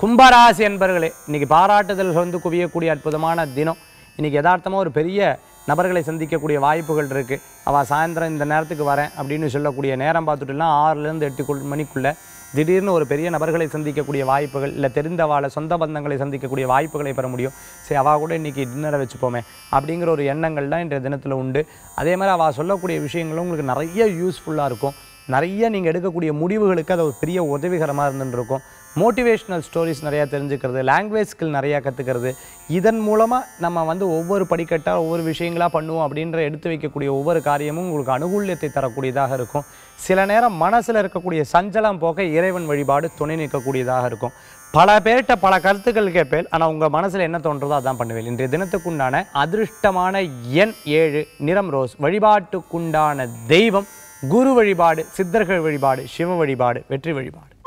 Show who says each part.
Speaker 1: கும்பராசி என்பர்களே இன்னைக்கு பாராட்டுதல்கள் வந்து குவியக்கூடிய அற்புதமான தினம் இன்னைக்கு யதார்த்தமாக ஒரு பெரிய நபர்களை சந்திக்கக்கூடிய வாய்ப்புகள் இருக்குது அவள் சாயந்தரம் இந்த நேரத்துக்கு வரேன் அப்படின்னு சொல்லக்கூடிய நேரம் பார்த்துட்டுலாம் ஆறுலேருந்து எட்டு குள் மணிக்குள்ளே திடீர்னு ஒரு பெரிய நபர்களை சந்திக்கக்கூடிய வாய்ப்புகள் இல்லை தெரிந்தவாளை சொந்த பந்தங்களை சந்திக்கக்கூடிய வாய்ப்புகளை பெற முடியும் சரி அவள் கூட இன்றைக்கி டின்னரை வச்சுப்போமே அப்படிங்கிற ஒரு எண்ணங்கள் தான் இன்றைய தினத்தில் உண்டு அதே மாதிரி அவள் சொல்லக்கூடிய விஷயங்களும் உங்களுக்கு நிறைய யூஸ்ஃபுல்லாக இருக்கும் நிறைய நீங்கள் எடுக்கக்கூடிய முடிவுகளுக்கு அது ஒரு பெரிய உதவிகரமாக இருந்துட்டு இருக்கும் மோட்டிவேஷ்னல் ஸ்டோரிஸ் நிறையா தெரிஞ்சுக்கிறது லாங்குவேஜ் ஸ்கில் நிறையா கற்றுக்கிறது இதன் மூலமாக நம்ம வந்து ஒவ்வொரு படிக்கட்டாக ஒவ்வொரு விஷயங்களாக பண்ணுவோம் அப்படின்ற எடுத்து வைக்கக்கூடிய ஒவ்வொரு காரியமும் உங்களுக்கு அனுகூல்யத்தை தரக்கூடியதாக இருக்கும் சில நேரம் மனசில் இருக்கக்கூடிய சஞ்சலம் போக இறைவன் வழிபாடு துணை நிற்கக்கூடியதாக இருக்கும் பல பேர்கிட்ட பல கருத்துக்கள் கேட்பேன் ஆனால் உங்கள் மனசில் என்ன தோன்றதோ அதான் பண்ணுவேன் இன்றைய தினத்துக்குண்டான அதிர்ஷ்டமான எண் ஏழு நிறம் ரோஸ் வழிபாட்டுக்குண்டான தெய்வம் குரு வழிபாடு சித்தர்கள் வழிபாடு சிவ வழிபாடு வெற்றி வழிபாடு